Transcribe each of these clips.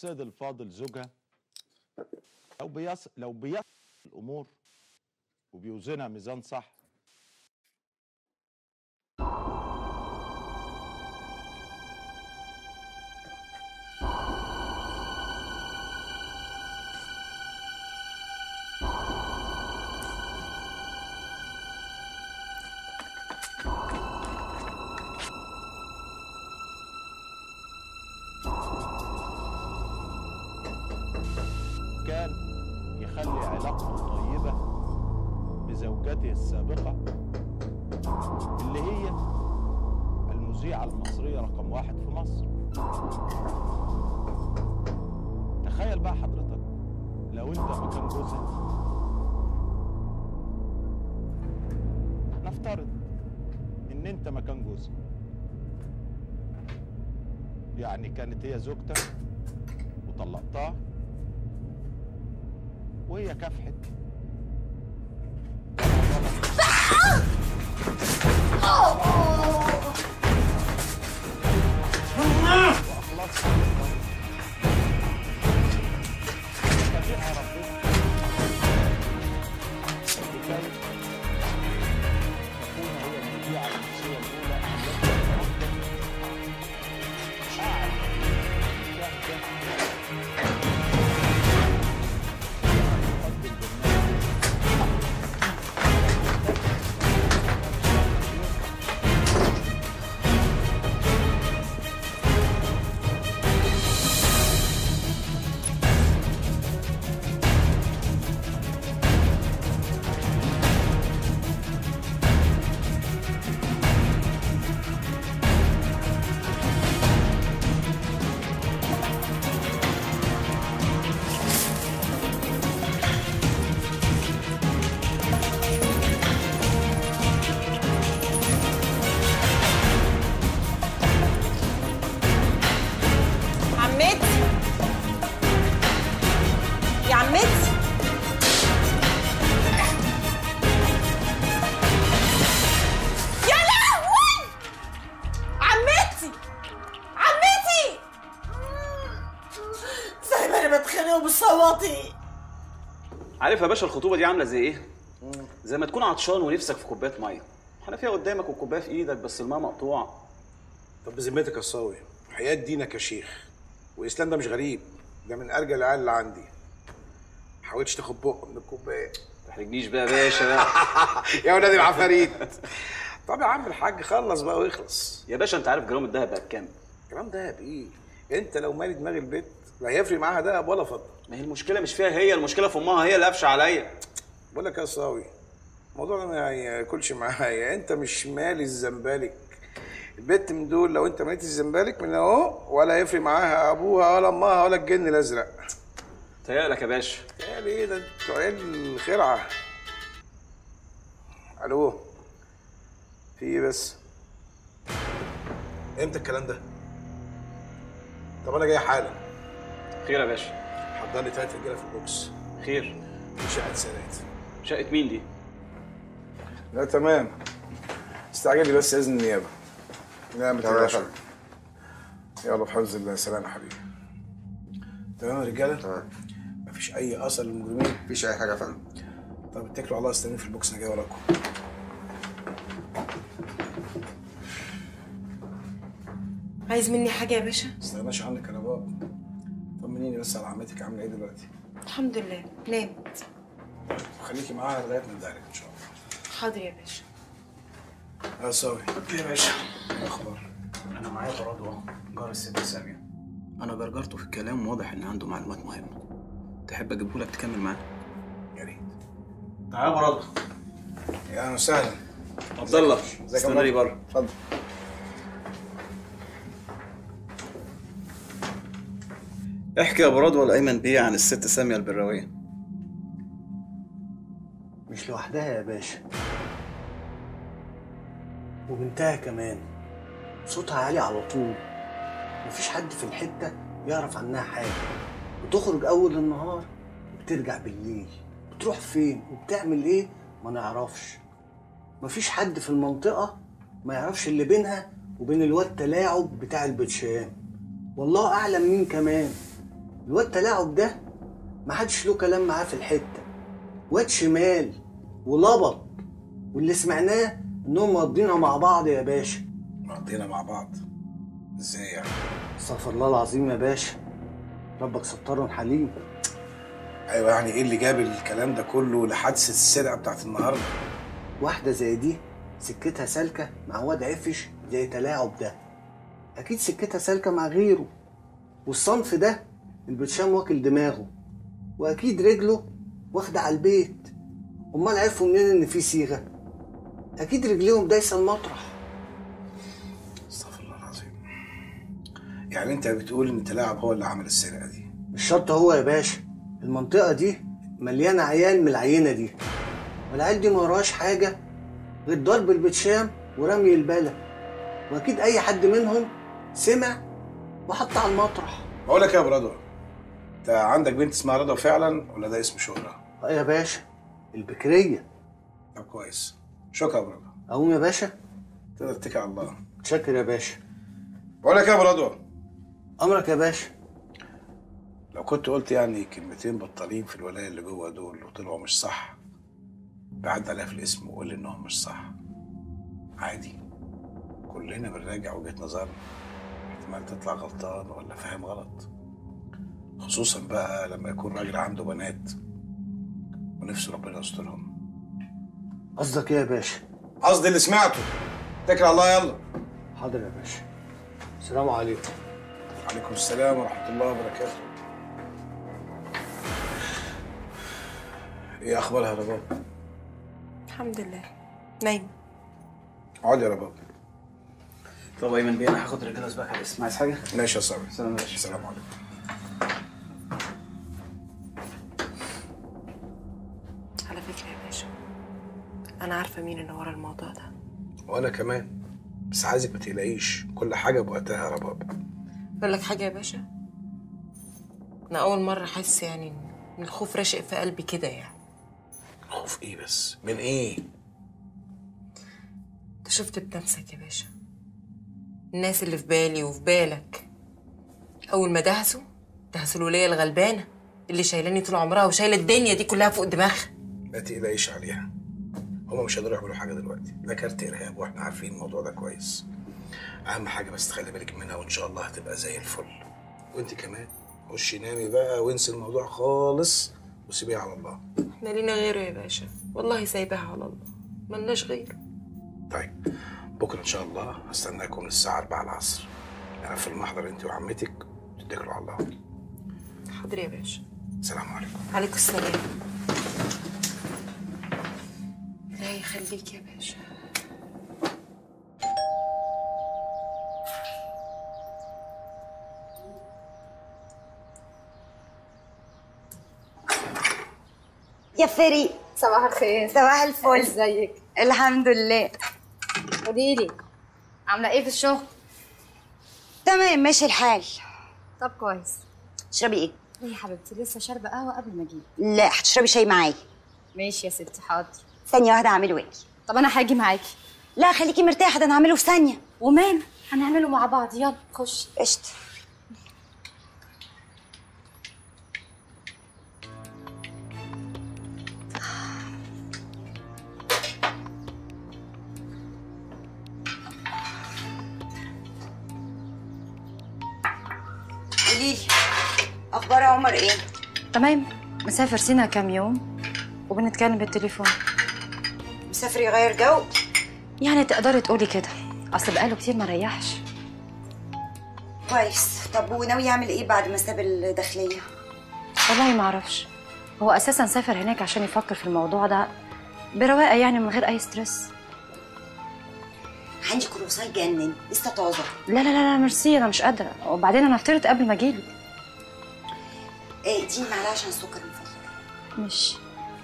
السيد الفاضل زوجها لو بيص لو بيصل الامور وبيوزنها ميزان صح كان يخلي علاقته طيبة بزوجته السابقة اللي هي المذيعة المصرية رقم واحد في مصر تخيل بقى حضرتك لو انت مكان جوزها نفترض ان انت مكان جوزها يعني كانت هي زوجتك وطلقتها وهي كافحت وأخلصت وكافئها ربنا لكي تكون هي المذيعة المصرية الأولى التي تتقدم أعلى مشاهدة تقدم برنامج عمتي يا عمتي يا لهوي عمتي عمتي زي ما انا بتخانق وبصوتي عارف يا باشا الخطوبه دي عامله زي ايه زي ما تكون عطشان ونفسك في كوبايه ميه الحنفيه قدامك والكوبايه في ايدك بس الماء مقطوعه طب بذمتك يا صاوي حياة دينك يا شيخ واسلام ده مش غريب ده من ارجل العيال اللي عندي ما حاولتش تاخد بق من الكوبايه ما تحرجنيش بقى يا باشا بقى يا ولاد العفاريت طب يا عم الحاج خلص بقى واخلص يا باشا انت عارف جرام الدهب بقى بكام كلام دهب ايه انت لو مالي دماغ البيت لا هيفرق معاها دهب ولا فضه ما هي المشكله مش فيها هي المشكله في امها هي اللي قافشه عليا بقول لك يا صاوي الموضوع ده ما ياكلش معايا انت مش مالي الزمبالك البت من دول لو انت ماليت الزمبالك من اهو ولا يفرق معاها ابوها ولا امها ولا الجن الازرق تهيألك يا باشا قال ايه ده انتوا عيال خرعه الو في ايه بس امتى الكلام ده طب انا جاي حالا خير يا باشا حضر لي تلات رجاله في البوكس خير في شقه سنات شقه مين دي لا تمام استعجل لي بس اذن النيابه لا ما تقلقش يلا بحفظ الله سلام يا حبيبي تمام يا رجاله تمام مفيش اي اثر للمجرمين مفيش اي حاجه يا فندم طب اتكلوا على الله استنوني في البوكس انا جاي وراكم عايز مني حاجه يا باشا ما استغناش عنك يا بابا طمنيني بس على عمتك عامله ايه دلوقتي الحمد لله نامت خليكي معاها لغايه ما ندعك ان شاء الله حاضر يا باشا يا صاوي يا باشا ايه الاخبار انا معايا براد اهو جار الست ساميه انا جرجرته في الكلام واضح ان عنده معلومات مهمه تحب اجيبه لك تكمل معاه يا ريت تعالى يا براد يا اهلا وسهلا عبد الله ازيك يا استنى لي مراد؟ بره اتفضل احكي يا براد ولا ايمن بيه عن الست ساميه البراويه مش لوحدها يا باشا وبنتها كمان صوتها عالي على طول مفيش حد في الحتة يعرف عنها حاجة بتخرج أول النهار وبترجع بالليل بتروح فين وبتعمل إيه ما نعرفش مفيش حد في المنطقة ما يعرفش اللي بينها وبين الواد تلاعب بتاع البتشام والله أعلم مين كمان الواد تلاعب ده محدش له كلام معاه في الحته واد شمال ولبط واللي سمعناه انهم مقضينها مع بعض يا باشا مقضينا مع بعض ازاي يعني استغفر الله العظيم يا باشا ربك ستار حليم ايوه يعني ايه اللي جاب الكلام ده كله لحادثه السرقه بتاعت النهارده واحدة زي دي سكتها سالكة مع واد عفش زي تلاعب ده أكيد سكتها سالكة مع غيره والصنف ده البرشام واكل دماغه وأكيد رجله واخدة على البيت أمال عرفوا منين إن في صيغة أكيد رجليهم دايسة المطرح استغفر الله العظيم يعني انت بتقول ان تلاعب هو اللي عمل السرقه دي مش شرط هو يا باشا المنطقة دي مليانة عيال من العينة دي والعيال دي ما وراهاش حاجة غير ضرب البتشام ورمي البلا وأكيد أي حد منهم سمع وحط على المطرح بقول لك ايه يا ابو رضوى انت عندك بنت اسمها رضوى فعلا ولا ده اسم شهره اه يا باشا البكرية طب كويس شكرا يا ابو رضوى أقوم يا باشا تقدر تتكل على الله متشكر يا باشا بقول لك ايه يا ابو رضوى أمرك يا باشا لو كنت قلت يعني كلمتين بطالين في الولايه اللي جوه دول وطلعوا مش صح بعد عليها في الاسم وقول لي انهم مش صح عادي كلنا بنراجع وجهه نظرنا احتمال تطلع غلطان ولا فاهم غلط خصوصا بقى لما يكون راجل عنده بنات ونفسه ربنا يسترهم قصدك إيه يا باشا قصدي اللي سمعته اتكل على الله يلا حاضر يا باشا السلام عليكم عليكم السلام ورحمه الله وبركاته ايه اخبارها يا رباب الحمد لله نايم اقعد يا رباب طب ايمن بيه انا هاخد رجاله اسبوعك على الاسم عايز حاجه؟ ماشي يا صاحبي سلام يا باشا. السلام عليكم على فكرة يا باشا أنا عارفة مين اللي ورا الموضوع ده وانا كمان بس عايزك ما تقلقيش كل حاجه بوقتها يا رباب أقول لك حاجة يا باشا أنا أول مرة أحس يعني إن الخوف راشق في قلبي كده يعني خوف ايه بس من ايه أنت شفت بنفسك يا باشا الناس اللي في بالي وفي بالك أول ما دهسوا دهسوا الولية الغلبانة اللي شايلاني طول عمرها وشايلة الدنيا دي كلها فوق دماغها ما تقلقيش عليها هما مش هيقدروا يعملوا حاجه دلوقتي ده كارت ارهاب واحنا عارفين الموضوع ده كويس اهم حاجه بس تخلي بالك منها وان شاء الله هتبقى زي الفل وانت كمان خشي نامي بقى وانسي الموضوع خالص وسيبيه على الله احنا لينا غيره يا باشا والله سايباها على الله ملناش غيره طيب بكره ان شاء الله هستناكم للساعه 4 العصر انا في المحضر انت وعمتك تتكلوا على الله حاضر يا باشا السلام عليكم عليكم السلام لا يخليك يا باشا يا فريق صباح الخير صباح الفل ازيك الحمد لله قولي لي عامله ايه في الشغل تمام ماشي الحال طب كويس تشربي ايه ايه يا حبيبتي لسه شاربه قهوه قبل ما اجي لا هتشربي شاي معايا ماشي يا ستي حاضر ثانيه واحده اعمله واجي طب انا هاجي معاكي لا خليكي مرتاحه ده انا هعمله في ثانيه وماله هنعمله مع بعض يلا خش قشطه قوليلي اخبار عمر ايه تمام مسافر سينا كام يوم وبنتكلم بالتليفون مسافر يغير جو يعني تقدري تقولي كده اصل بقاله كتير ما ريحش كويس طب وناوي يعمل ايه بعد ما ساب الداخليه والله ما اعرفش هو اساسا سافر هناك عشان يفكر في الموضوع ده برواقه يعني من غير اي ستريس عندي كروساي جنن لسه طازه لا لا لا لا ميرسي انا مش قادره وبعدين انا فطرت قبل ما اجيلك ايه اديني معلقه عشان السكر من فضلك مش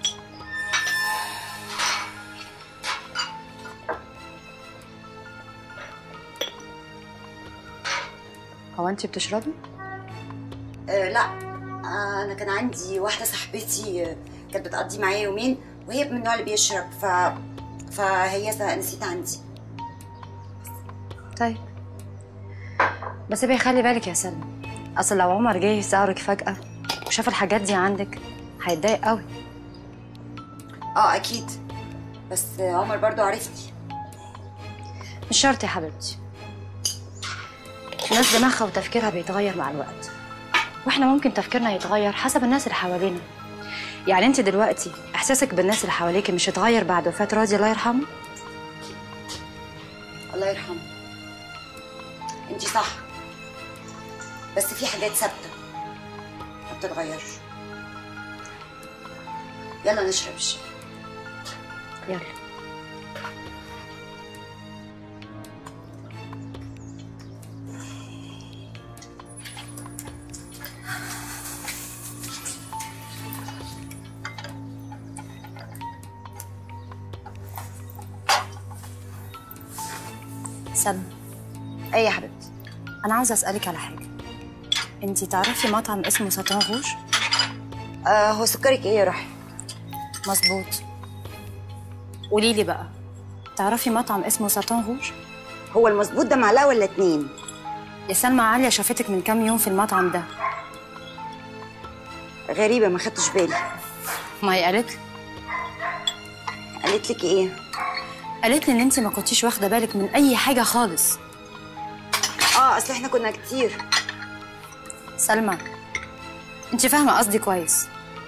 هو انت بتشربي آه لا آه انا كان عندي واحده صاحبتي آه، كانت بتقضي معايا يومين وهي من النوع اللي بيشرب ف فهي س- نسيت عندي طيب بس بقى خلي بالك يا سلمى اصل لو عمر جه يزارك فجأة وشاف الحاجات دي عندك هيتضايق قوي اه اكيد بس عمر برضو عرفني مش شرط يا حبيبتي الناس دماغها وتفكيرها بيتغير مع الوقت واحنا ممكن تفكيرنا يتغير حسب الناس اللي حوالينا يعني انت دلوقتي احساسك بالناس اللي حواليك مش اتغير بعد وفاة راضي الله يرحمه الله يرحمه انتي صح بس في حاجات ثابته ما بتتغيرش يلا نشرب الشاي يلا سلمى ايه يا حبيبتي انا عاوزه اسالك على حاجه انتي تعرفي مطعم اسمه ساتان روج آه هو سكرك ايه يا روحي مظبوط قولي لي بقى تعرفي مطعم اسمه ساتان روج هو المظبوط ده معلقه ولا اتنين يا سلمى عليا شافتك من كام يوم في المطعم ده غريبه ما خدتش بالي ما هي قالت لي قالت لك ايه قالت لي ان انت ما كنتيش واخده بالك من اي حاجه خالص اه اصل احنا كنا كتير سلمى انت فاهمه قصدي كويس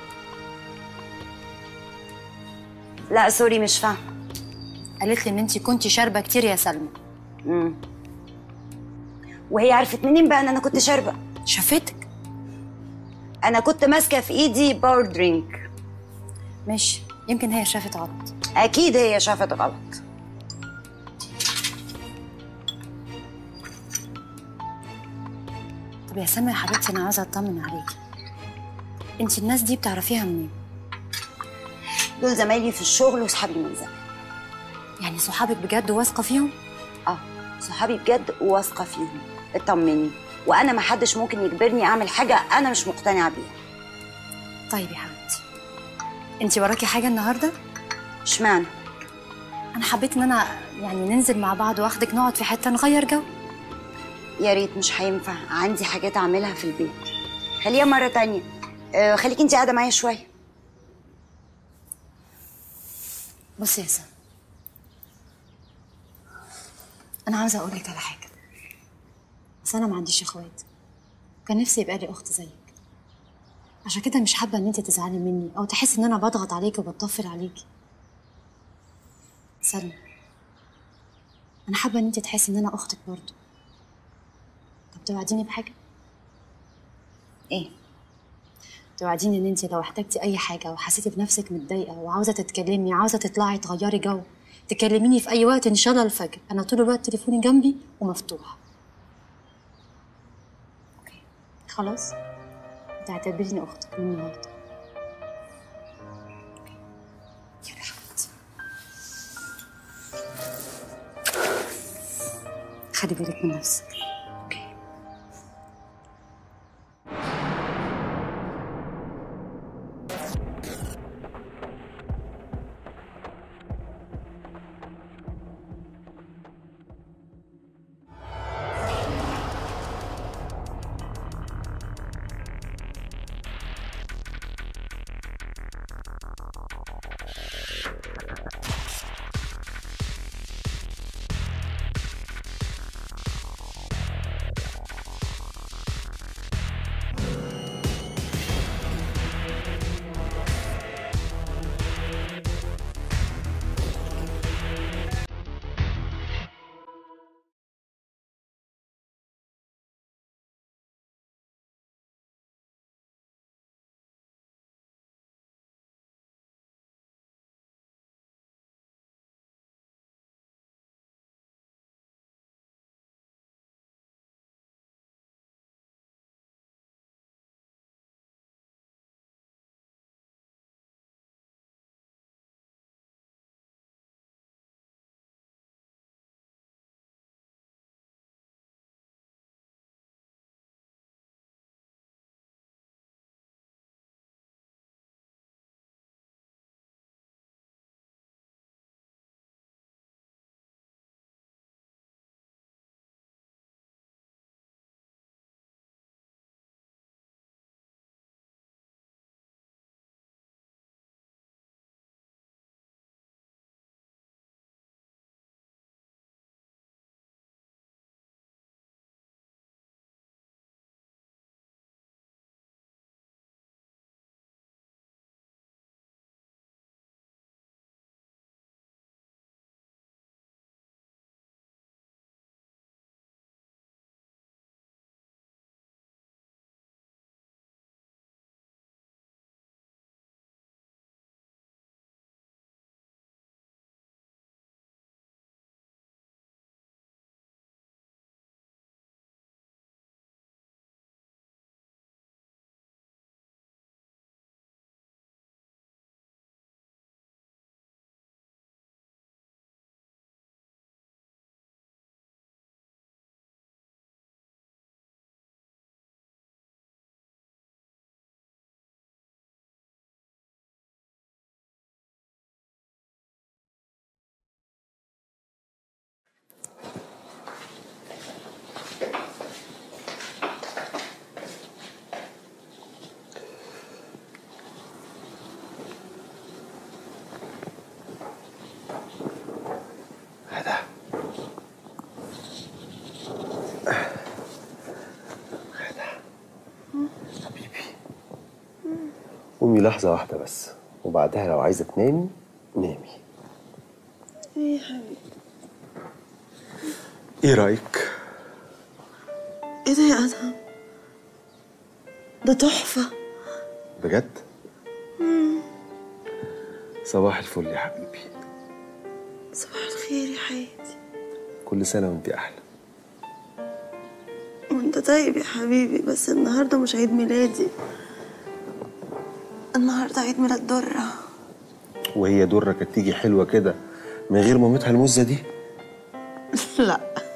لا سوري مش فاهمه قالت لي ان انت كنتي شاربه كتير يا سلمى امم وهي عرفت منين بقى ان انا كنت شاربه شافتك انا كنت ماسكه في ايدي باور درينك ماشي يمكن هي شافت غلط اكيد هي شافت غلط طب يا سلمى يا حبيبتي انا عاوزه اطمن عليكي انت الناس دي بتعرفيها منين دول زمايلي في الشغل وصحابي من زمان يعني صحابك بجد واثقه فيهم اه صحابي بجد وواثقه فيهم اطمني وانا ما حدش ممكن يجبرني اعمل حاجه انا مش مقتنعه بيها طيب يا حبيبتي انت وراكي حاجه النهارده اشمعنى انا حبيت ان انا يعني ننزل مع بعض واخدك نقعد في حته نغير جو يا ريت مش هينفع عندي حاجات اعملها في البيت خليها مره تانية آه خليكي انت قاعده معايا شويه بصي يا سلمى انا عاوزه اقول لك على حاجه بس انا ما عنديش اخوات كان نفسي يبقى لي اخت زيك عشان كده مش حابه ان انت تزعلي مني او تحسي ان انا بضغط عليكي وبطفل عليكي سلمى انا حابه ان انت تحسي ان انا اختك برضه طب توعديني بحاجه ايه توعديني ان انت لو احتجتي اي حاجه وحسيتي بنفسك متضايقه وعاوزه تتكلمي عاوزه تطلعي تغيري جو تكلميني في اي وقت ان شاء الله الفجر انا طول الوقت تليفوني جنبي ومفتوح اوكي خلاص تعتبريني اختك من النهارده أوكي. يلا يا حبيبتي خلي بالك من نفسك اوكي قدامي لحظة واحدة بس وبعدها لو عايزة تنامي نامي ايه يا حبيبي ايه رأيك؟ ايه ده يا ادهم ده تحفه بجد؟ صباح الفل يا حبيبي صباح الخير يا حياتي كل سنة وانت أحلى وانت طيب يا حبيبي بس النهارده مش عيد ميلادي النهارده عيد ميلاد درة وهي درة كانت تيجي حلوة كده من غير مامتها المزة دي لا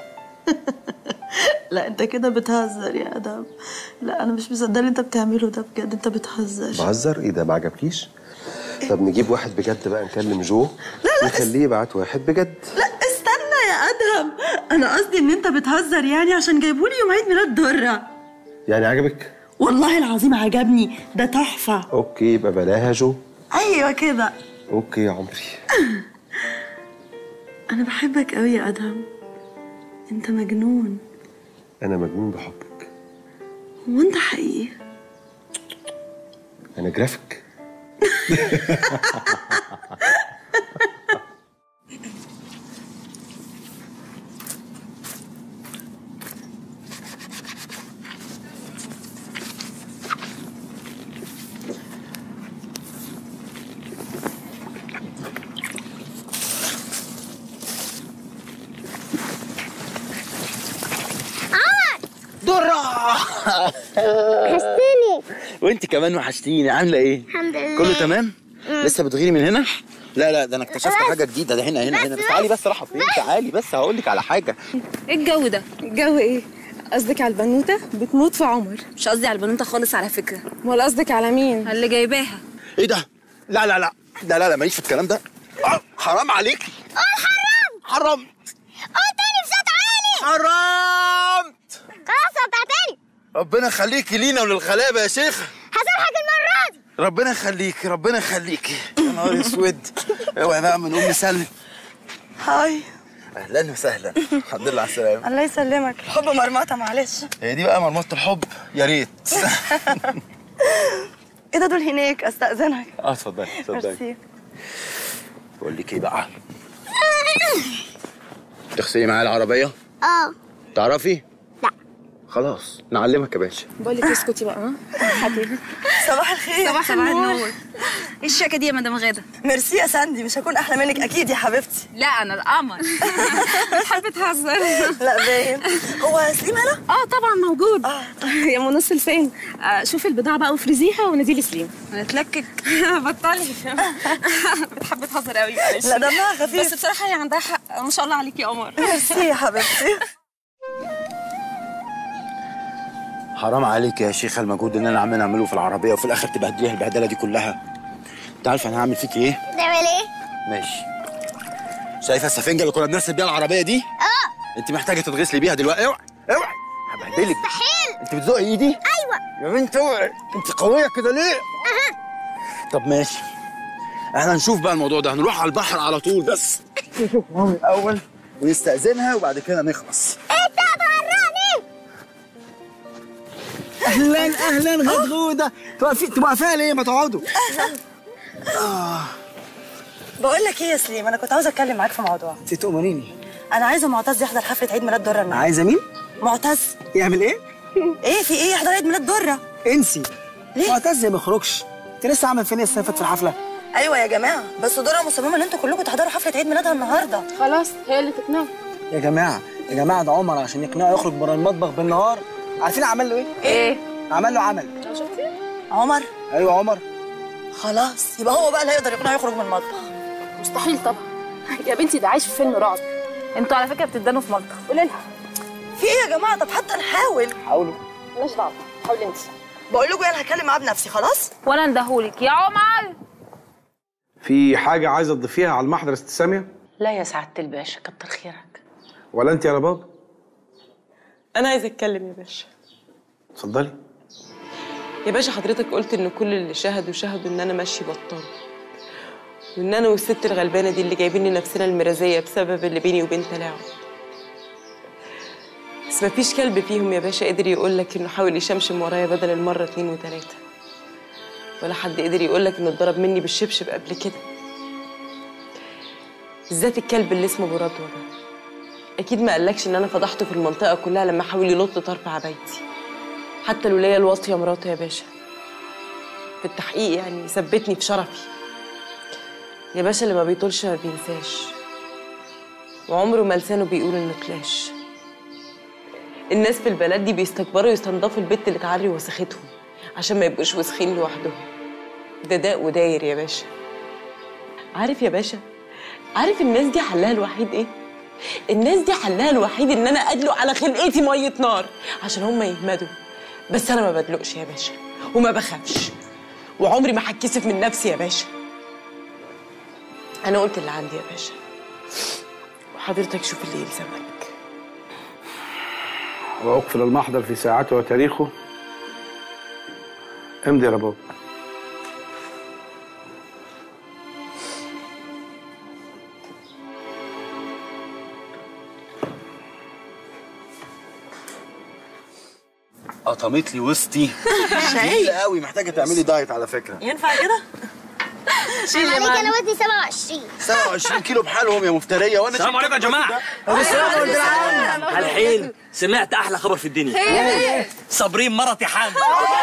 لا انت كده بتهزر يا ادم لا انا مش مصدقه اللي انت بتعمله ده بجد انت بتهزر بهزر ايه ده ما عجبكيش؟ طب نجيب واحد بجد بقى نكلم جو لا نخليه يبعت واحد بجد لا استنى يا ادهم انا قصدي ان انت بتهزر يعني عشان جايبولي يوم عيد ميلاد درة يعني عجبك؟ والله العظيم عجبني ده تحفه اوكي يبقى بلاها جو ايوه كده اوكي يا عمري انا بحبك قوي يا ادهم انت مجنون انا مجنون بحبك هو انت حقيقي انا جرافيك حسيني وانت كمان وحشتيني عامله ايه الحمد لله كله تمام لسه بتغيري من هنا لا لا ده انا اكتشفت حاجه جديده ده هنا هنا هنا تعالي بس راحه فين تعالي بس هقول لك على حاجه ايه الجو ده؟ الجو ايه؟ قصدك على البنوتة؟ بتموت في عمر مش قصدي على البنوتة خالص على فكرة امال قصدك على مين؟ اللي جايباها ايه ده لا لا لا لا لا لا ماليش في الكلام ده آه، حرام عليكي حرام حرام قول تاني بصوت عالي حرامت خلاص قطع تاني ربنا يخليكي لينا وللغلابه يا شيخ هسامحك المرة دي ربنا يخليكي ربنا يخليكي يا نهار اسود اوعي بقى من ام سلمى هاي اهلا وسهلا الحمد لله على السلامه الله يسلمك الحب مرمطه معلش هي دي بقى مرمطه الحب يا ريت ايه ده دول هناك استاذنك اه اتفضلي اتفضلي ميرسي بقول لك ايه بقى تغسلي معايا العربيه اه تعرفي لا. خلاص نعلمك يا باشا بقول لك اسكتي بقى ها؟ حكي صباح الخير صباح النور ايه الشياكة دي يا مدام غادة؟ ميرسي يا ساندي مش هكون احلى منك اكيد يا حبيبتي لا انا القمر بتحب تهزر لا باين هو سليم هنا اه طبعا موجود يا منص لسان آه شوفي البضاعة بقى وفرزيها ونادي لي سليم هنتلكك بطلي بتحب تهزر قوي معلش لا دمها خفيف بس بصراحة هي عندها حق ما شاء الله عليكي يا قمر ميرسي يا حبيبتي حرام عليك يا شيخه المجهود اللي انا عمال اعمله في العربيه وفي الاخر تبهدليها البهدله دي كلها انت عارف انا هعمل فيك ايه تعمل ايه؟ ماشي شايفه السفنجه اللي كنا بنغسل بيها العربيه دي اه انت محتاجه تتغسلي بيها دلوقتي اوعي اوعي هبهدلك مستحيل انت بتزقي ايدي ايوه يا بنت اوعي انت قويه كده ليه اها طب ماشي احنا نشوف بقى الموضوع ده هنروح على البحر على طول بس نشوف مامي الاول ونستأذنها وبعد كده نخلص انت هتغرقني اهلا اهلا غدغوده توقفي تبقى فيها ليه ما تقعدوا بقول لك ايه يا سليم انا كنت عاوزه اتكلم معاك في موضوع انت تؤمنيني انا عايزه معتز يحضر حفله عيد ميلاد دره النهارده عايزه مين؟ معتز يعمل ايه؟ ايه في ايه يحضر عيد ميلاد دره انسي ليه؟ معتز ما يخرجش انت لسه عامل فين السنه اللي فاتت في الحفله؟ ايوه يا جماعه بس دره مصممه ان انتوا كلكم تحضروا حفله عيد ميلادها النهارده خلاص هي اللي تقنعه يا جماعه يا جماعه ده عمر عشان يقنعه يخرج بره المطبخ بالنهار عارفين عمل له ايه؟ ايه عمل له عمل عمر ايوه عمر خلاص يبقى هو بقى اللي هيقدر يقنعه يخرج من المطبخ مستحيل طبعا يا بنتي ده عايش في فيلم رعب انتوا على فكره بتدانوا في مطبخ قولي لها في ايه يا جماعه طب حتى نحاول حاولوا مالناش دعوه حاولي انت بقول لكم انا هتكلم معاه بنفسي خلاص وانا اندهولك يا عمر في حاجة عايزة تضيفيها على المحضر يا ست سامية؟ لا يا سعادة الباشا كتر خيرك ولا أنت يا رباب؟ انا عايزه اتكلم يا باشا اتفضلي يا باشا حضرتك قلت ان كل اللي شهدوا شهدوا ان انا ماشي بطال وان انا والست الغلبانه دي اللي جايبين لنفسنا المرازيه بسبب اللي بيني وبين تلاعب بس مفيش كلب فيهم يا باشا قدر يقول لك انه حاول يشمشم ورايا بدل المره اتنين وتلاته ولا حد قدر يقولك انه اتضرب مني بالشبشب قبل كده بالذات الكلب اللي اسمه ابو رضوى ده اكيد ما قالكش ان انا فضحته في المنطقه كلها لما حاول ينط طرف عبايتي حتى الولايه الواطيه مراته يا باشا في التحقيق يعني ثبتني في شرفي يا باشا اللي ما بيطولش ما بينساش وعمره ما لسانه بيقول انه كلاش الناس في البلد دي بيستكبروا يستنضفوا البت اللي تعري وسختهم عشان ما يبقوش وسخين لوحدهم ده داء وداير يا باشا عارف يا باشا عارف الناس دي حلها الوحيد ايه الناس دي حلها الوحيد ان انا ادلق على خلقتي ميه نار عشان هم يهمدوا بس انا ما بدلقش يا باشا وما بخافش وعمري ما هتكسف من نفسي يا باشا انا قلت اللي عندي يا باشا وحضرتك شوف اللي يلزمك وأقفل المحضر في ساعته وتاريخه امضي يا رباب قطمت لي وسطي تقيلة قوي محتاجه تعملي دايت على فكره ينفع كده؟ شيل عليك انا وزني 27 27 كيلو بحالهم يا مفتريه وانا السلام عليكم يا جماعه السلام عليكم يا جدعان. الحين سمعت احلى خبر في الدنيا إيه؟ صابرين مرتي حامل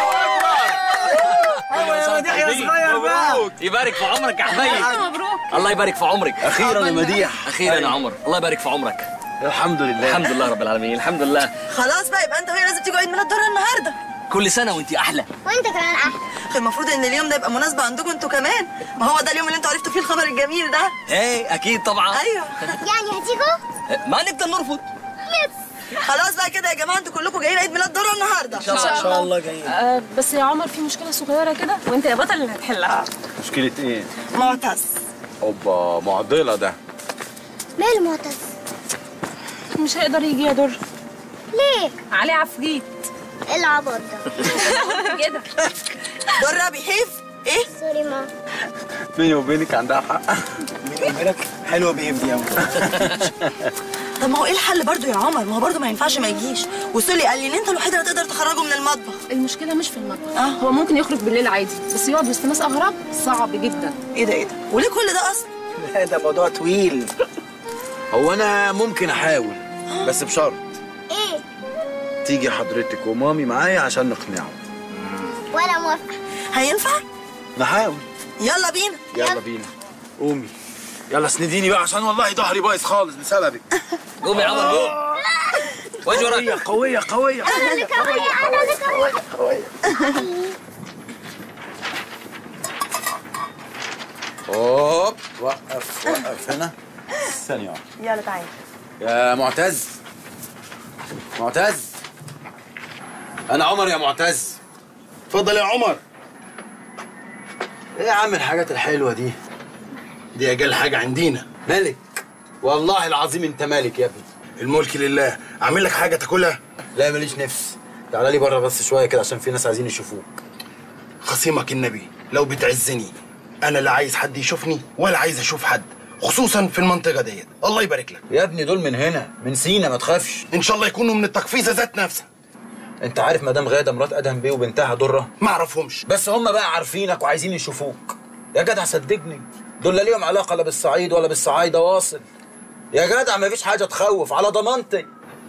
ايوه يا مديح يا صغير بقى يبارك في عمرك يا حبيبي مبروك الله يبارك في عمرك أخيراً يا مديح. اخيرا يا عمر الله يبارك في عمرك الحمد لله الحمد لله رب العالمين الحمد لله خلاص بقى يبقى انت وهي لازم تيجوا عيد ميلاد دورة النهارده كل سنه وانت احلى وانت كمان احلى المفروض ان اليوم ده يبقى مناسبة عندكم انتوا كمان ما هو ده اليوم اللي انتوا عرفتوا فيه الخبر الجميل ده ايه اكيد طبعا ايوه يعني هتيجوا ما نقدر نرفض خلاص بقى كده يا جماعه انتوا كلكم جايين عيد ميلاد دورة النهارده إن شاء الله جايين آه بس يا عمر في مشكله صغيره كده وانت يا بطل اللي هتحلها مشكله ايه معتز اوبا معضله ده ماله معتز مش هيقدر يجي يا در ليه عليه عفريت ايه العبط ده كده درة بيحيف ايه سوري ما بيني وبينك عندها حق بيني وبينك حلوه بيف دي قوي طب ما هو ايه الحل برضو يا عمر ما هو برضو ما ينفعش ما يجيش وسولي قال لي ان انت الوحيده اللي تقدر تخرجه من المطبخ المشكله مش في المطبخ آه. هو ممكن يخرج بالليل عادي بس يقعد وسط ناس اغراب صعب جدا ايه ده ايه ده وليه كل ده اصلا لا ده موضوع طويل هو انا ممكن احاول بس بشرط ايه تيجي حضرتك ومامي معايا عشان نقنعه وانا موافقه هينفع نحاول يلا بينا يلا بينا قومي يلا اسنديني بقى عشان والله ظهري بايظ خالص بسببك قوم يا عمر قوم واجي وراك قوية قوية قوية انا اللي قويه انا اللي قويه هوب وقف وقف هنا ثانية واحدة يلا تعالى يا معتز معتز أنا عمر يا معتز اتفضل يا عمر إيه يا عم الحاجات الحلوة دي؟ دي أجل حاجة عندنا ملك والله العظيم أنت ملك يا ابني الملك لله أعمل لك حاجة تاكلها؟ لا ماليش نفس تعالى لي بره بس شوية كده عشان في ناس عايزين يشوفوك خصيمك النبي لو بتعزني انا لا عايز حد يشوفني ولا عايز اشوف حد خصوصا في المنطقه ديت الله يبارك لك يا ابني دول من هنا من سينا ما تخافش ان شاء الله يكونوا من التقفيزه ذات نفسها انت عارف مدام غاده مرات ادهم بيه وبنتها دره ما اعرفهمش بس هم بقى عارفينك وعايزين يشوفوك يا جدع صدقني دول لا ليهم علاقه لا بالصعيد ولا بالصعايده واصل يا جدع ما فيش حاجه تخوف على ضمانتي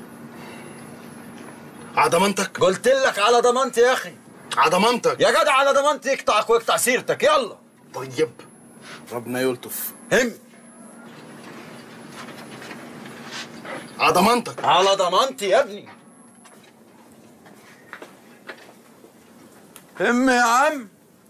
على ضمانتك قلت لك على ضمانتي يا اخي على ضمانتك يا جدع على ضمانتي يقطعك ويقطع سيرتك يلا طيب ربنا يلطف هم على ضمانتك على ضمانتي يا ابني هم يا عم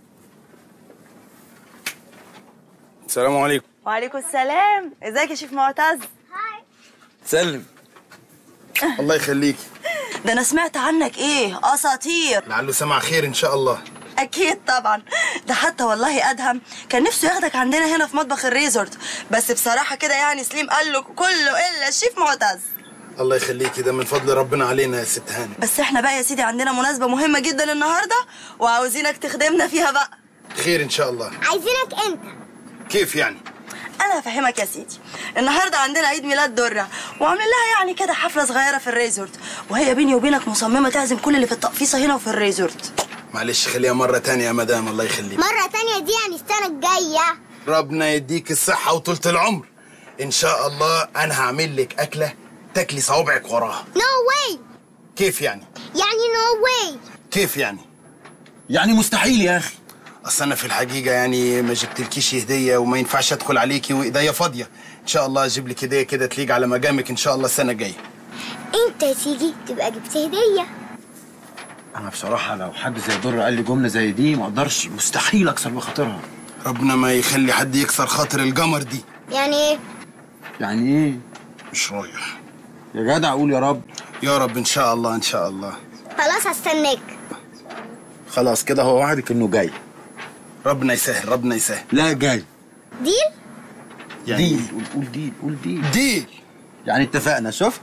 السلام عليكم وعليكم السلام ازيك يا شيف معتز سلم الله يخليكي ده انا سمعت عنك ايه اساطير لعله سمع خير ان شاء الله اكيد طبعا ده حتى والله ادهم كان نفسه ياخدك عندنا هنا في مطبخ الريزورت بس بصراحه كده يعني سليم قال له كله الا الشيف معتز الله يخليكي ده من فضل ربنا علينا يا ست هاني بس احنا بقى يا سيدي عندنا مناسبه مهمه جدا النهارده وعاوزينك تخدمنا فيها بقى خير ان شاء الله عايزينك انت كيف يعني انا هفهمك يا سيدي النهارده عندنا عيد ميلاد دره وعاملين لها يعني كده حفله صغيره في الريزورت وهي بيني وبينك مصممه تعزم كل اللي في التقفيصه هنا وفي الريزورت معلش خليها مرة تانية يا مدام الله يخليك مرة تانية دي يعني السنة الجاية ربنا يديك الصحة وطولة العمر إن شاء الله أنا هعمل لك أكلة تاكلي صوابعك وراها نو واي كيف يعني؟ يعني نو واي كيف يعني؟ يعني مستحيل يا أخي أصل أنا في الحقيقة يعني ما جبتلكيش هدية وما ينفعش أدخل عليكي وإيديا فاضية إن شاء الله أجيب لك هدية كده تليق على مقامك إن شاء الله السنة الجاية انت يا سيدي تبقى جبت هدية انا بصراحه لو حد زي در قال لي جمله زي دي ما اقدرش مستحيل اكسر بخاطرها ربنا ما يخلي حد يكسر خاطر القمر دي يعني ايه يعني ايه مش رايح يا جدع قول يا رب يا رب إن شاء الله إن شاء الله خلاص هستناك خلاص كده هو وعدك انه جاي ربنا يسهل ربنا يسهل لا جاي ديل يعني ديل قول قول ديل قول ديل ديل يعني اتفقنا شفت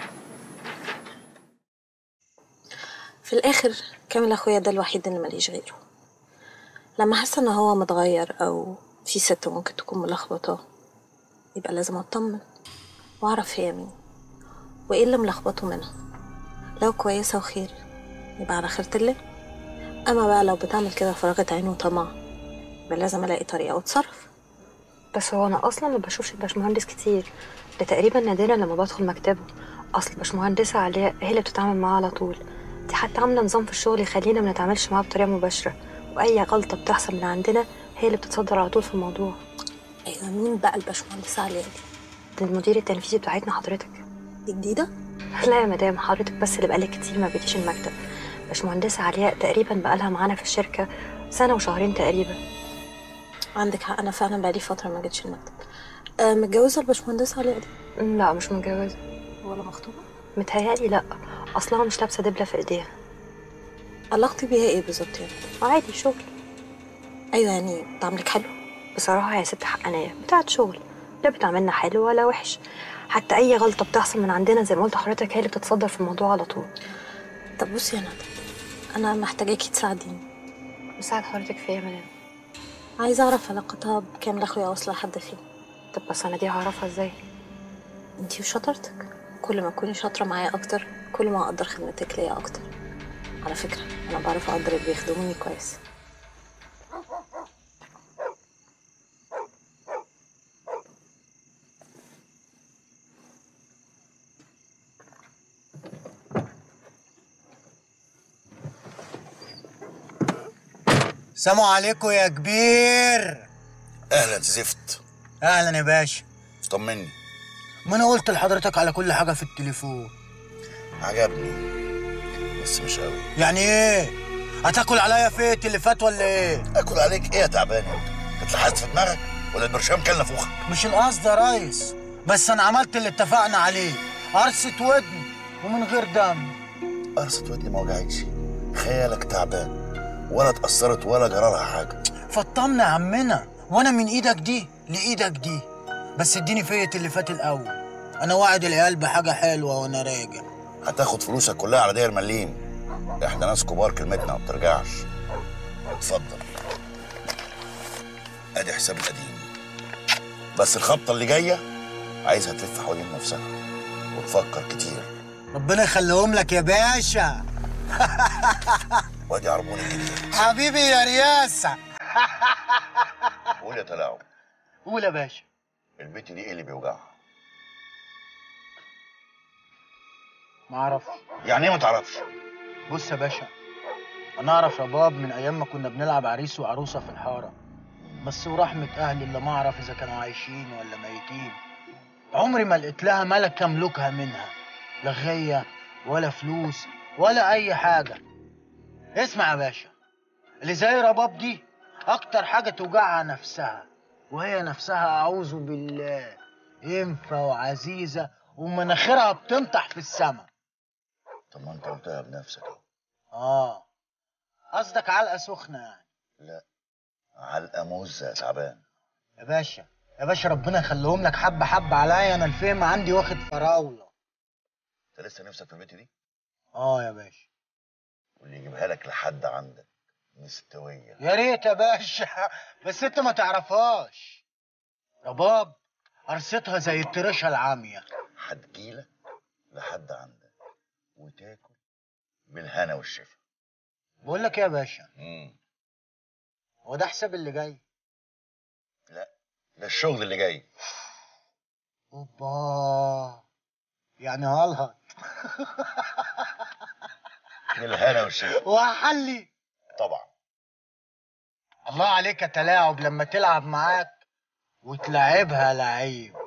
في الآخر كامل أخويا ده الوحيد اللي ماليش غيره لما حاسة إن هو متغير أو في ست ممكن تكون ملخبطاه يبقى لازم أطمن وأعرف هي مين وإيه اللي ملخبطه منها لو كويسة وخير يبقى على خيرة الله أما بقى لو بتعمل كده فراغة عين وطمع يبقى لازم ألاقي طريقة وأتصرف بس هو انا اصلا ما بشوفش الباشمهندس كتير ده تقريبا نادرا لما بدخل مكتبه اصل الباشمهندسه علياء هي اللي بتتعامل معاه على طول دي حتى عامله نظام في الشغل يخلينا ما نتعاملش معاه بطريقه مباشره واي غلطه بتحصل من عندنا هي اللي بتتصدر على طول في الموضوع أيوة مين بقى الباشمهندسة علياء دي؟ ده المدير التنفيذي بتاعتنا حضرتك دي جديدة؟ لا يا مدام حضرتك بس اللي بقالك كتير ما بقيتيش المكتب باشمهندسة علياء تقريبا بقالها معانا في الشركة سنة وشهرين تقريبا عندك حق أنا فعلا بقالي فترة ما جيتش المكتب آه متجوزة الباشمهندسة علياء دي؟ لا مش متجوزة ولا مخطوبة؟ متهيألي لا أصلها مش لابسة دبلة في إيديها علاقتي بيها إيه بالظبط يعني؟ عادي شغل أيوة يعني تعاملك حلو بصراحة هي ست حقانية بتاعت شغل لا بتعملنا حلو ولا وحش حتى أي غلطة بتحصل من عندنا زي ما قلت لحضرتك هي اللي بتتصدر في الموضوع على طول طب بصي يا ندى أنا محتاجاكي تساعديني مساعد حضرتك في إيه يا مدام عايزة أعرف علاقتها بكامل أخويا واصلة لحد فين طب بس أنا دي هعرفها إزاي انتي وشطارتك كل ما تكوني شاطرة معايا أكتر كل ما أقدر خدمتك ليا أكتر على فكرة أنا بعرف أقدر اللي بيخدموني كويس سلام عليكم يا كبير اهلا زفت اهلا يا باشا طمني ما انا قلت لحضرتك على كل حاجه في التليفون عجبني بس مش قوي يعني ايه هتاكل عليا فيت اللي فات ولا ايه اكل عليك ايه يا تعبان انت اتلحست في دماغك ولا البرشام كان نافوخك مش القصد يا ريس بس انا عملت اللي اتفقنا عليه قرصة ودن ومن غير دم قرصة ودني ما وجعتش خيالك تعبان ولا اتأثرت ولا جرالها حاجة فطمنا يا عمنا وانا من ايدك دي لايدك دي بس اديني فيت اللي فات الاول انا واعد العيال بحاجه حلوه وانا راجع هتاخد فلوسك كلها على داير مليم احنا ناس كبار كلمتنا ما بترجعش اتفضل ادي حساب القديم بس الخبطه اللي جايه عايزها تلف حوالين نفسها وتفكر كتير ربنا يخليهم لك يا باشا وادي عربون الجديد حبيبي يا رياسه قول يا تلاعب قول يا باشا البت دي ايه اللي بيوجعها ما اعرفش يعني ايه ما تعرفش بص يا باشا انا اعرف رباب من ايام ما كنا بنلعب عريس وعروسه في الحاره بس ورحمه اهلي اللي ما اعرف اذا كانوا عايشين ولا ميتين عمري ما لقيت لها ملكه املكها منها لا غيه ولا فلوس ولا اي حاجه اسمع يا باشا اللي زي رباب دي اكتر حاجه توجعها نفسها وهي نفسها اعوذ بالله ينفع وعزيزه ومناخيرها بتنطح في السما طب ما انت قلتها بنفسك اهو اه قصدك علقه سخنه يعني لا علقه موزه يا تعبان يا باشا يا باشا ربنا يخليهم لك حبه حبه عليا انا الفهم عندي واخد فراوله انت لسه نفسك في البت دي اه يا باشا واللي يجيبها لك لحد عندك مستويه يا ريت يا باشا بس انت ما تعرفهاش رباب قرصتها زي الترشه العاميه هتجيلك لحد عندك وتاكل بالهنا والشفا بقول لك ايه يا باشا هو ده حساب اللي جاي ده الشغل اللي جاي اوبا يعني هلهط الهنا والشفا وحلي طبعا الله عليك يا تلاعب لما تلعب معاك وتلعبها لعيب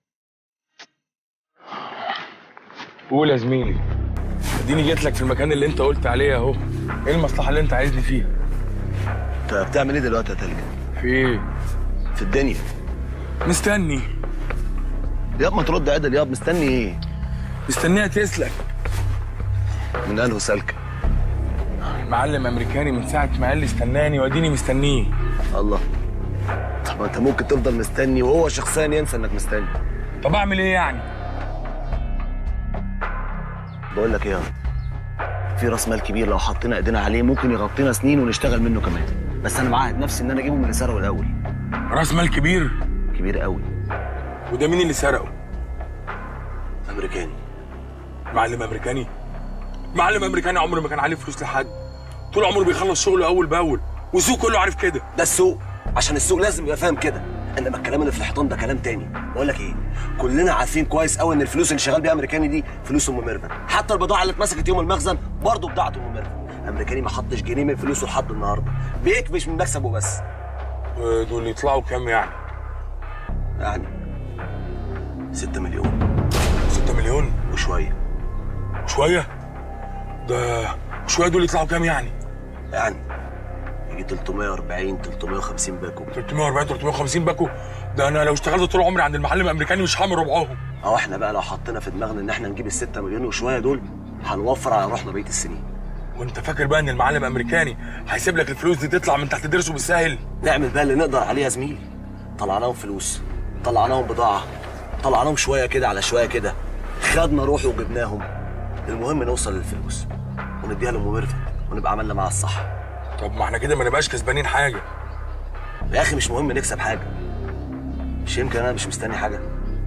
قول يا زميلي اديني جيت لك في المكان اللي انت قلت عليه اهو ايه المصلحه اللي انت عايزني فيها انت بتعمل ايه دلوقتي يا تلج؟ في ايه في الدنيا مستني ياب ما ترد عدل ياب مستني ايه؟ مستنيها تسلك من قاله سلكة معلم امريكاني من ساعه ما قال لي استناني واديني مستنيه الله طب ما انت ممكن تفضل مستني وهو شخصيا ينسى انك مستني طب اعمل ايه يعني بقول لك ايه يا في راس مال كبير لو حطينا ايدينا عليه ممكن يغطينا سنين ونشتغل منه كمان بس انا معاهد نفسي ان انا اجيبه من اللي سرقه الاول راس مال كبير كبير قوي وده مين اللي سرقه امريكاني معلم امريكاني معلم امريكاني عمره ما كان عليه فلوس لحد طول عمره بيخلص شغله اول باول والسوق كله عارف كده ده السوق عشان السوق لازم يبقى فاهم كده انما الكلام اللي في الحيطان ده كلام تاني بقول لك ايه كلنا عارفين كويس قوي ان الفلوس اللي شغال بيها امريكاني دي فلوس ام ميرفت حتى البضاعه اللي اتمسكت يوم المخزن برضه بضاعه ام ميرفت امريكاني ما حطش جنيه من فلوسه لحد النهارده بيكفش من مكسبه بس دول يطلعوا كام يعني يعني 6 مليون 6 مليون وشويه وشويه ده شويه دول يطلعوا كام يعني يعني يجي 340 350 باكو 340 350 باكو ده انا لو اشتغلت طول عمري عند المعلم الامريكاني مش هعمل ربعهم او احنا بقى لو حطينا في دماغنا ان احنا نجيب ال 6 مليون وشويه دول هنوفر على روحنا بقيه السنين وانت فاكر بقى ان المعلم الامريكاني هيسيب لك الفلوس دي تطلع من تحت ضرسه بالسهل نعمل بقى اللي نقدر عليه يا زميلي طلعناهم فلوس طلعناهم بضاعه طلعناهم شويه كده على شويه كده خدنا روحي وجبناهم المهم نوصل للفلوس ونديها لام ميرفت ونبقى عملنا معاها الصح طب ما احنا كده ما نبقاش كسبانين حاجه يا اخي مش مهم نكسب حاجه مش يمكن انا مش مستني حاجه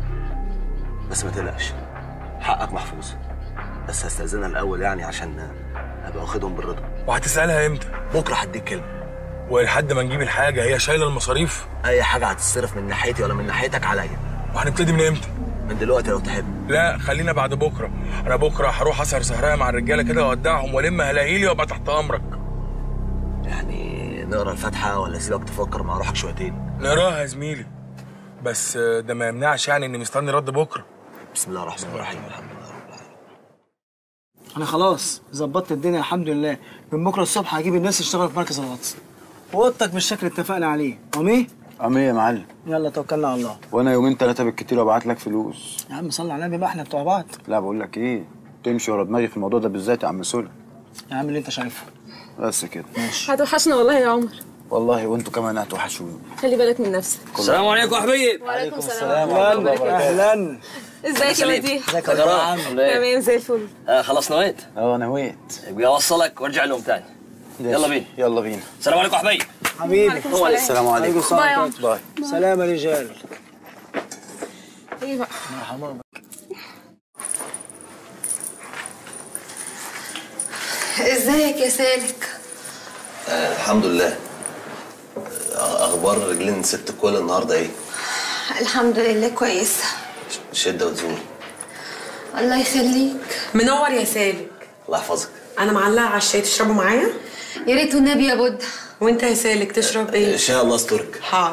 بس ما تقلقش حقك محفوظ بس هستأذنها الاول يعني عشان ابقى واخدهم بالرضا وهتسالها امتى بكره هديك كلمه ولحد ما نجيب الحاجه هي شايله المصاريف اي حاجه هتتصرف من ناحيتي ولا من ناحيتك عليا وهنبتدي من امتى من دلوقتي لو تحب لا خلينا بعد بكره انا بكره هروح اسهر سهرايه مع الرجاله كده واودعهم والم هلاهيلي وابقى تحت امرك يعني نقرا الفاتحه ولا اسيبك تفكر مع روحك شويتين نقراها يا زميلي بس ده ما يمنعش يعني اني مستني رد بكره بسم الله الرحمن الرحيم الحمد لله انا خلاص ظبطت الدنيا الحمد لله من بكره الصبح هجيب الناس تشتغل في مركز الغطس واوضتك بالشكل اللي اتفقنا عليه امي عم ايه يا معلم يلا توكلنا على الله وانا يومين ثلاثه بالكتير وابعت لك فلوس يا عم صلي على النبي بقى احنا بتوع بعض لا بقول لك ايه تمشي ورا دماغي في الموضوع ده بالذات يا عم سولا يا عم اللي انت شايفه بس كده ماشي هتوحشنا والله يا عمر والله وانتوا كمان هتوحشوني خلي بالك من نفسك السلام عليكم يا حبيب وعليكم السلام اهلا اهلا ازيك يا مديح ازيك يا عم تمام زي الفل آه خلاص نويت اه نويت يبقى اوصلك وارجع لهم تاني يلا بينا يلا بينا السلام عليكم يا حبيبي حبيبي هو عليك. السلام عليكم السلام باي سلام يا رجال ايه بقى مرحبا ازيك يا سالك آه الحمد لله آه، اخبار رجلين ست الكل النهارده ايه الحمد لله كويسه شده وتزول الله يخليك منور يا سالك الله يحفظك انا معلقه على الشاي تشربوا معايا يا ريت والنبي يا بود وانت يا سالك تشرب ايه ان شاء الله استرك حاضر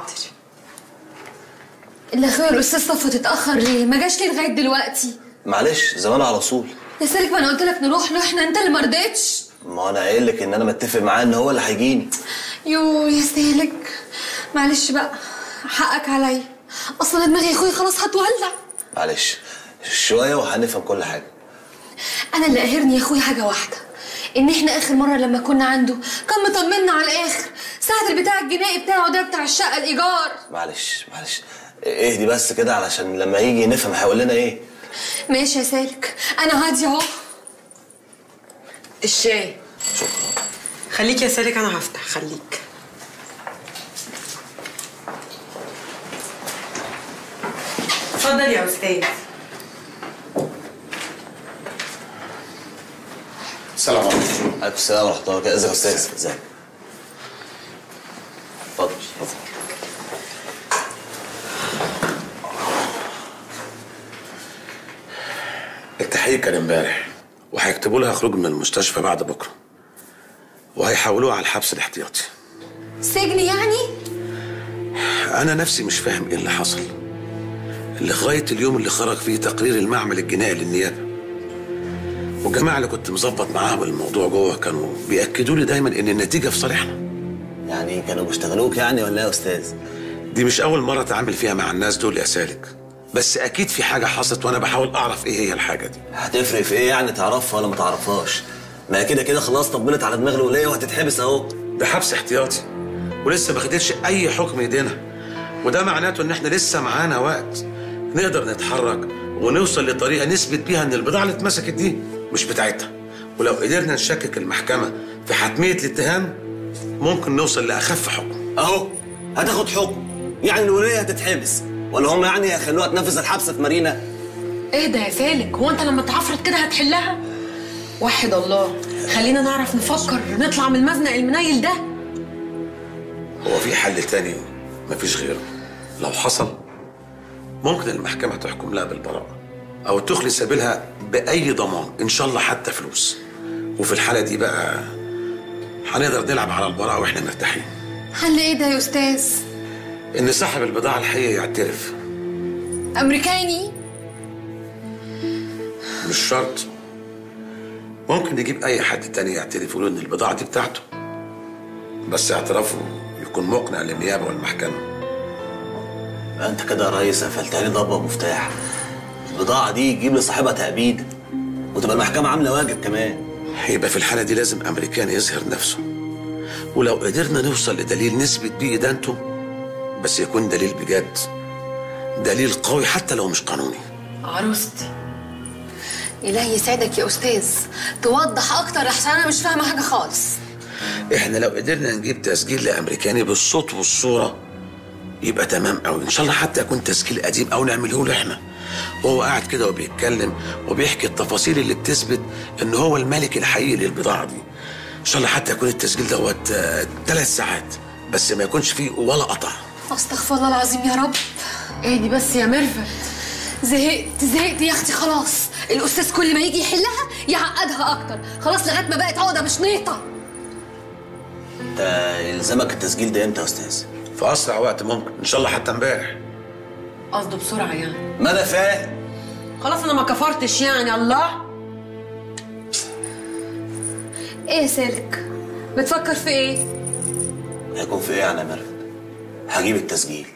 اللي اخويا الاستاذ صفوت اتاخر ليه ما جاش ليه لغايه دلوقتي معلش زمان على طول يا سالك ما انا قلت لك نروح له احنا انت اللي ما رضيتش ما انا قايل لك ان انا متفق معاه ان هو اللي هيجيني يو يا سالك معلش بقى حقك عليا اصلا دماغي يا اخويا خلاص هتولع معلش شويه وهنفهم كل حاجه انا اللي قاهرني يا اخويا حاجه واحده ان احنا اخر مره لما كنا عنده كان مطمنا على الاخر ساعه البتاع الجنائي بتاعه ده بتاع الشقه الايجار معلش معلش اهدي بس كده علشان لما يجي نفهم هيقول لنا ايه ماشي يا سالك انا هاديه اهو الشاي شكرا خليك يا سالك انا هفتح خليك اتفضل يا استاذ السلام عليكم عليكم السلام ورحمه الله وبركاته ازيك يا استاذ ازيك اتفضل اتفضل التحقيق كان امبارح وهيكتبوا لها خروج من المستشفى بعد بكره وهيحولوها على الحبس الاحتياطي سجن يعني؟ انا نفسي مش فاهم ايه اللي حصل لغايه اليوم اللي خرج فيه تقرير المعمل الجنائي للنيابه والجماعه اللي كنت مظبط معاهم الموضوع جوه كانوا بياكدوا لي دايما ان النتيجه في صالحنا يعني كانوا بيشتغلوك يعني ولا ايه يا استاذ دي مش اول مره اتعامل فيها مع الناس دول يا سالك بس اكيد في حاجه حصلت وانا بحاول اعرف ايه هي الحاجه دي هتفرق في ايه يعني تعرفها ولا ما تعرفهاش ما هي كده كده خلاص طبلت على دماغ الوليه وهتتحبس اهو ده حبس احتياطي ولسه ما خدتش اي حكم ايدينا وده معناته ان احنا لسه معانا وقت نقدر نتحرك ونوصل لطريقه نثبت بيها ان البضاعه اللي اتمسكت دي مش بتاعتها ولو قدرنا نشكك المحكمه في حتميه الاتهام ممكن نوصل لاخف حكم اهو هتاخد حكم يعني الوليه هتتحبس ولا هم يعني هيخلوها تنفذ الحبس في مارينا اهدى يا سالك هو انت لما تعفرت كده هتحلها وحد الله خلينا نعرف نفكر نطلع من المزنق المنيل ده هو في حل تاني مفيش غيره لو حصل ممكن المحكمة تحكم لها بالبراءة أو تخلي سبيلها بأي ضمان إن شاء الله حتى فلوس وفي الحالة دي بقى هنقدر نلعب على البراءة وإحنا مرتاحين حل ايه ده يا استاذ؟ إن صاحب البضاعة الحقيقية يعترف امريكاني؟ مش شرط ممكن نجيب أي حد تاني يعترف يقول إن البضاعة دي بتاعته بس اعترافه يكون مقنع للنيابة والمحكمة بقى انت كده يا ريس قفلتها لي ضبه مفتاح البضاعه دي تجيب لصاحبها تأبيد وتبقى المحكمه عامله واجب كمان هيبقى في الحالة دي لازم أمريكان يظهر نفسه ولو قدرنا نوصل لدليل نثبت بيه إدانته بس يكون دليل بجد دليل قوي حتى لو مش قانوني عروستي إلهي يسعدك يا أستاذ توضح أكتر أحسن أنا مش فاهمة حاجة خالص احنا لو قدرنا نجيب تسجيل لامريكاني بالصوت والصوره يبقى تمام قوي ان شاء الله حتى يكون تسجيل قديم او نعمله له احنا وهو قاعد كده وبيتكلم وبيحكي التفاصيل اللي بتثبت ان هو الملك الحقيقي للبضاعه دي ان شاء الله حتى يكون التسجيل دوت ثلاث ساعات بس ما يكونش فيه ولا قطع أستغفر الله العظيم يا رب اهدي بس يا ميرفت زهقت زهقت يا أختي خلاص الأستاذ كل ما يجي يحلها يعقدها أكتر خلاص لغاية ما بقت عقدة مش نيطة انت يلزمك التسجيل ده امتى يا استاذ في اسرع وقت ممكن ان شاء الله حتى امبارح قصده بسرعة يعني ما انا فاهم خلاص أنا ما كفرتش يعني الله إيه يا سالك؟ بتفكر في إيه؟ هيكون في ايه يعني يا ميرفت هجيب التسجيل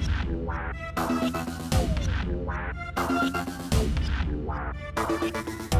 Thank you.